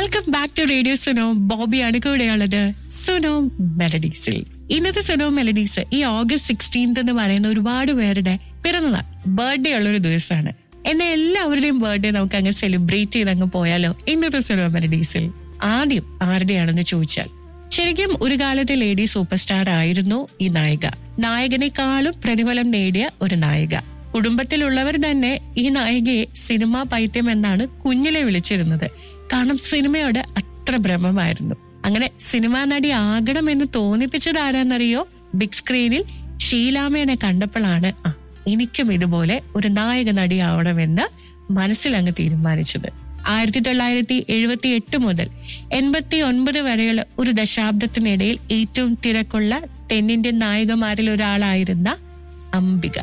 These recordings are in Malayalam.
welcome back to radio Suno ബോബിയാണ് കൂടെയുള്ളത് സുനോ മെലഡീസിൽ ഇന്നത്തെ സുനോ മെലഡീസ് ഈ ഓഗസ്റ്റ് സിക്സ്റ്റീൻത് എന്ന് പറയുന്ന ഒരുപാട് പേരുടെ പിറന്നനാൾ ബർത്ത്ഡേ ഉള്ള ഒരു ദിവസമാണ് എന്നാൽ എല്ലാവരുടെയും ബർത്ത്ഡേ നമുക്ക് അങ്ങ് സെലിബ്രേറ്റ് ചെയ്ത് അങ്ങ് പോയാലോ ഇന്നത്തെ സുനോ മെലഡീസിൽ ആദ്യം ആരുടെയാണെന്ന് ചോദിച്ചാൽ ശരിക്കും ഒരു കാലത്തെ ലേഡി സൂപ്പർ സ്റ്റാർ ആയിരുന്നു ഈ നായിക നായകനേക്കാളും പ്രതിഫലം നേടിയ ഒരു നായിക കുടുംബത്തിലുള്ളവർ തന്നെ ഈ നായികയെ സിനിമാ പൈത്യം എന്നാണ് കുഞ്ഞിലെ വിളിച്ചിരുന്നത് കാരണം സിനിമയോട് അത്ര ഭ്രമമായിരുന്നു അങ്ങനെ സിനിമാ നടി ആകണമെന്ന് തോന്നിപ്പിച്ചത് ആരാന്നറിയോ ബിഗ് സ്ക്രീനിൽ ഷീലാമേനെ കണ്ടപ്പോഴാണ് ആ എനിക്കും ഇതുപോലെ ഒരു നായക നടിയാവണമെന്ന് മനസ്സിലങ്ങ് തീരുമാനിച്ചത് ആയിരത്തി തൊള്ളായിരത്തി എഴുപത്തി എട്ട് മുതൽ എൺപത്തി ഒൻപത് വരെയുള്ള ഒരു ദശാബ്ദത്തിനിടയിൽ ഏറ്റവും തിരക്കുള്ള തെന്നിന്ത്യൻ നായികമാരിൽ ഒരാളായിരുന്ന അംബിക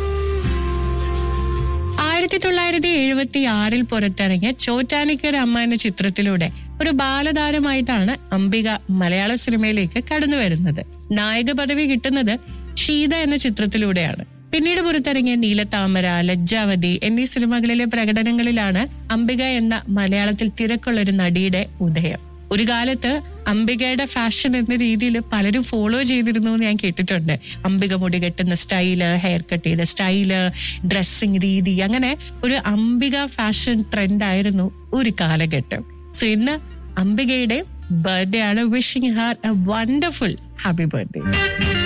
ആയിരത്തി തൊള്ളായിരത്തി എഴുപത്തി ആറിൽ പുറത്തിറങ്ങിയ ചോറ്റാനിക്കർ അമ്മ എന്ന ചിത്രത്തിലൂടെ ഒരു ബാലതാരമായിട്ടാണ് അംബിക മലയാള സിനിമയിലേക്ക് കടന്നു വരുന്നത് നായക പദവി കിട്ടുന്നത് ഷീത എന്ന ചിത്രത്തിലൂടെയാണ് പിന്നീട് പുറത്തിറങ്ങിയ നീലത്താമര ലജ്ജാവതി എന്നീ സിനിമകളിലെ പ്രകടനങ്ങളിലാണ് അംബിക എന്ന മലയാളത്തിൽ തിരക്കുള്ള ഒരു നടിയുടെ ഉദയം ഒരു കാലത്ത് അംബികയുടെ ഫാഷൻ എന്ന രീതിയിൽ പലരും ഫോളോ ചെയ്തിരുന്നു എന്ന് ഞാൻ കേട്ടിട്ടുണ്ട് അംബിക മുടി കെട്ടുന്ന സ്റ്റൈല് ഹെയർ കട്ട് ചെയ്ത സ്റ്റൈല് ഡ്രസ്സിങ് രീതി അങ്ങനെ ഒരു അംബിക ഫാഷൻ ട്രെൻഡ് ആയിരുന്നു ഒരു കാലഘട്ടം സോ ഇന്ന് അംബികയുടെ ബർത്ത്ഡേ ആണ് wishing her a wonderful happy birthday